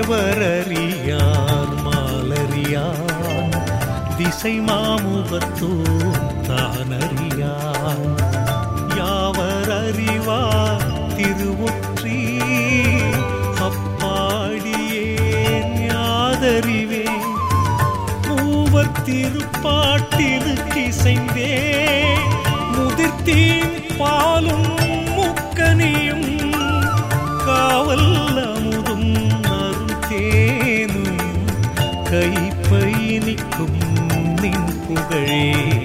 தேவரறியார் மாலறியார் திசை மாமுகத்தோர் தானறியார் யாவர் அறிவார் திருவொற்றி அப்பாடியேன் யாதறிவேன் மூவர் திருப்பாட்டினுக்கு இசைந்தே முதிர்த்தீன் பாலும் முக்கனியும் காவல் அமுதும் அருந்தேனும் கைப்பயணிக்கும் நின் புகழே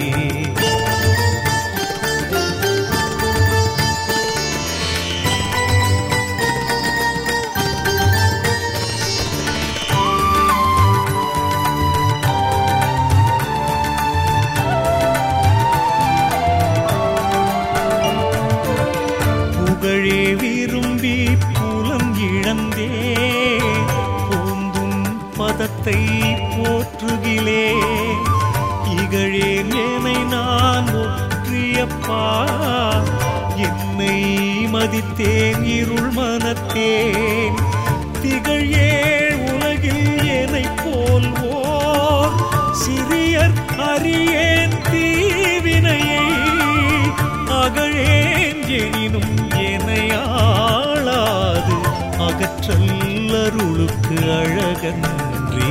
புகழே விரும்பி புலம் இழந்தே பூந்தும் பதத்தை போற்றுகிலே இகழே என்னை நான் ஒற்றியப்பா என்னை மதித்தேன் இருள் மனத்தேன் திகழே உலகில் என்னை போல்வோர் சிறியர் அறியேன் தீவினையை அகழேன் எனினும் எனையாளாது அகற்றல் அருளுக்கு அழகன்றே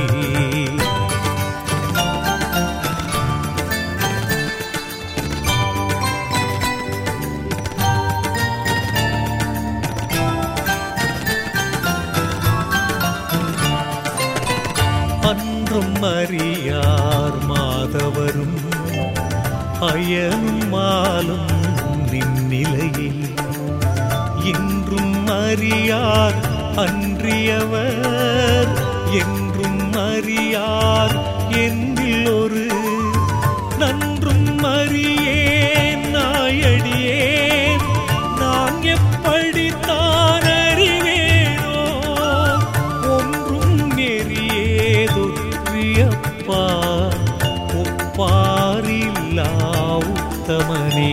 அன்றும் அறியார் மாதவரும் அயனும் மாலும் நின்னிலையில் இன்றும் அறியார் அன்றியவர் என்றும் அறியார் என்னில் ஒரு நன்றும் அறியேன் நாயடியேன் நான் எப்படி தான் அறிவேனோ ஒன்றும் நெறியேதொற்றியப்பா ஒப்பாரில்லா உத்தமனே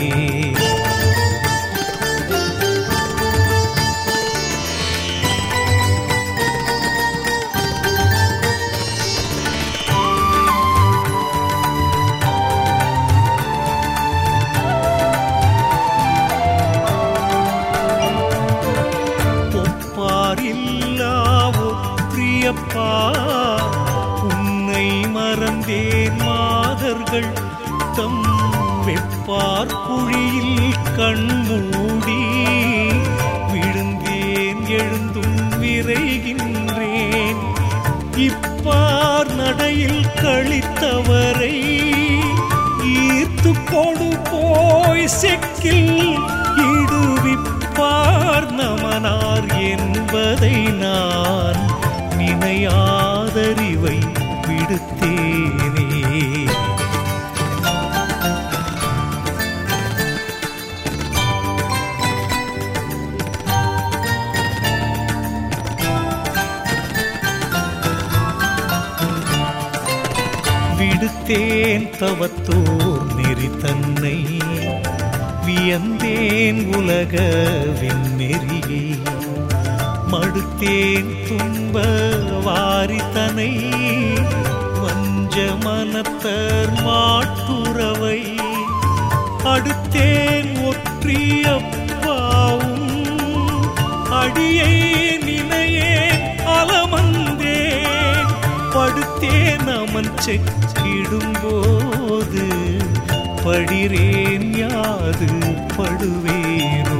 ஒப்பாரில்லா ஒற்றியப்பா உன்னை மறந்தேன் மாதர்கள் தம் வெப்பார் குழியில் கண்மூடி விழுந்தேன் எழுந்தும் விரைகின்றேன் இப்பார் நடையில் கழித்தவரை ஈர்த்து கொடு போய் செக்கில் இடுவிப்பார் நமனார் என்பதை நான் நினையாதறிவை விடுத்தேனே விடுத்தேன் தவத்தோர் நெறி தன்னை வியந்தேன் உலக விண்ணெறியை மடுத்தேன் துன்ப வாரித்தனை வஞ்ச மனத்தர் மாட்டுறவை அடுத்தேன் ஒற்றியப்பாவும் அடியை நினையேன் அலமந்தேன் படுத்தேன் அமன் செக்கிடும்போது படிரேன் யாது படுவேனோ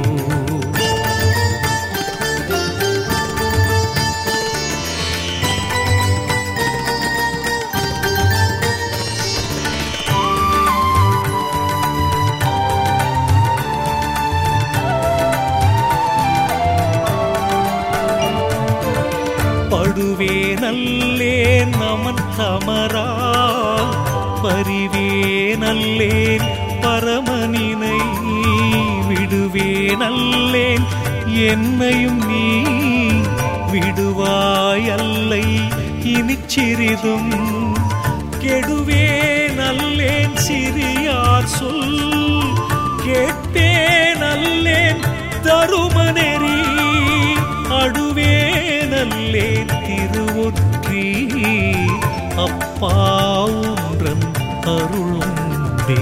படுவே நல்லேன் நமன் தமரா பரிவே நல்லேன் பரமனினை விடுவே நல்லேன் என்னையும் நீ விடுவாய் அல்லை இனிச் சிறிதும் கெடுவே நல்லேன் சிறியார் சொல் கேட்பே நல்லேன் தருமநெறி அடுவே நல்லே திருவொற்றி அப்பா ஒன்றன் அருளுண்டே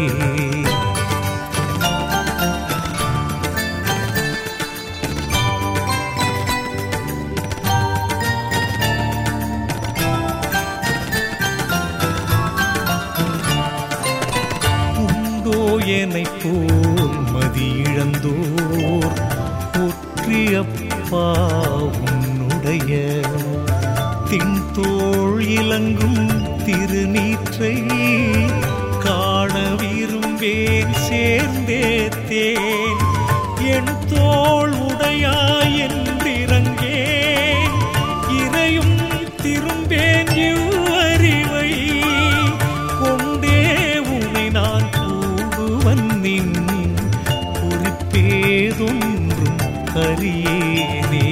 உண்டோ எனைப் போல் மதியிழந்தோர் ஒற்றியப்பா உன்னுடைய தின்தோள் இலங்கும் திருநீற்றை காண விரும்பேன் சேர்ந்தேத்தேன் என் தோள் உடையாய் என்றிறங்கேன் இறையும் திரும்பேன் இவ்வறிவை கொண்டே உனை நான் கூடுவன் நின் குறிப்பேதொன்றும் அறியேனே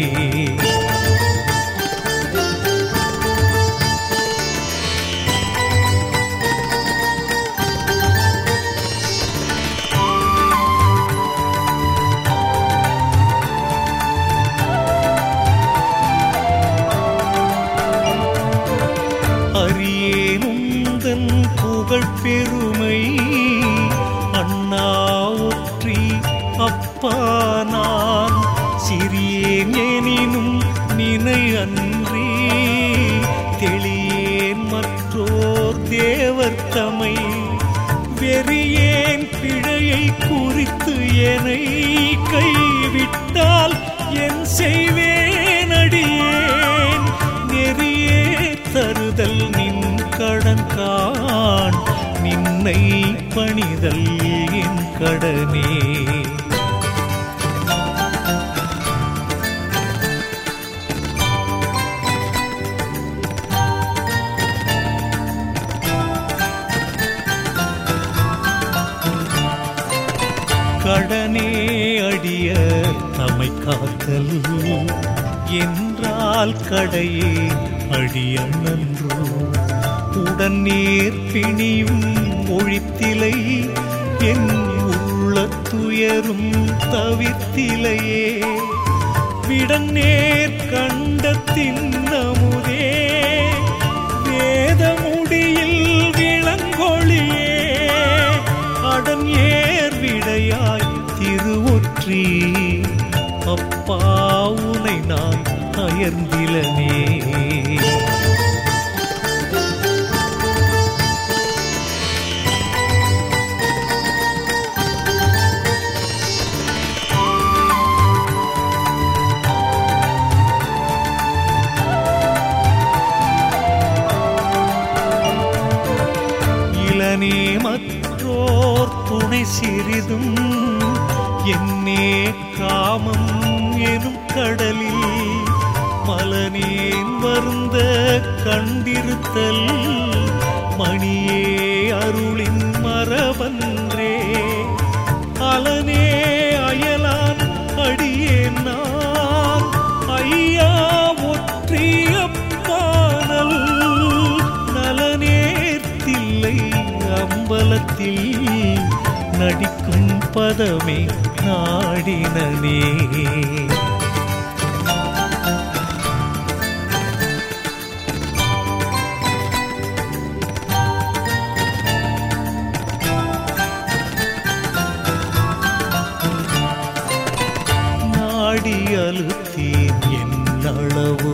அறியேனுந்தன் புகழ் பெருமை அண்ணா ஒற்றி அப்பா நான் சிறியேன் எனினும் நினை அன்றி தெளியேன் மற்றோர் தேவர்த்தமை வெறியேன் பிழையை குறித்து எனை கைவிட்டால் என் செய்வேன் அடியேன் நெறியே தருதல் நின் கடன் காண் நின்னை பணிதல் என் கடனே கடனே அடிய தமை காத்தல் என்றால் கடையே அடியன்றோ உடன் நேர் பிணியும் ஒழித்திலை என் உள்ள துயரும் தவிர்த்திலையே விடநேர் கண்ட தின்னமுதே வேதமுடியில் விளங்கொழியே அடன் ஏர் விடையாய் திருவொற்றி அப்பா உனை நான் அயர்ந்திலனே இளனே மற்றோர் துணை சிறிதும் என்னே காமம் எனும் கடலில் மலனேன் வருந்த கண்டிருத்தல் மணியே அருளின் மரபன்றே அலனே அயலான் அடியேன் நான் ஐயா ஒற்றியப்பானல் நலனேர்த்தில்லை அம்பலத்தில் நடிக்கும் பதமே நாடினனே நாடி அழுத்தேன் என் அளவோ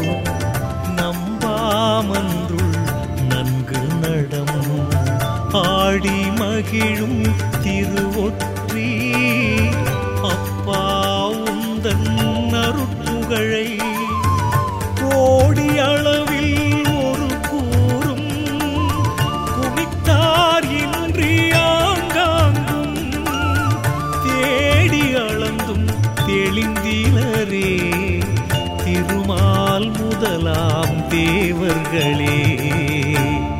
நம்பாமன்றுள் நன்கு நடம் ஆடி மகிழும் திருவொற்றி அப்பா உந்தன் அருட்புகழை கோடி அளவில் ஒரு கூறும் குனித்தார் இன்றி ஆங்காங்கும் தேடி அளந்தும் தெளிந்திலரே திருமால் முதலாம் தேவர்களே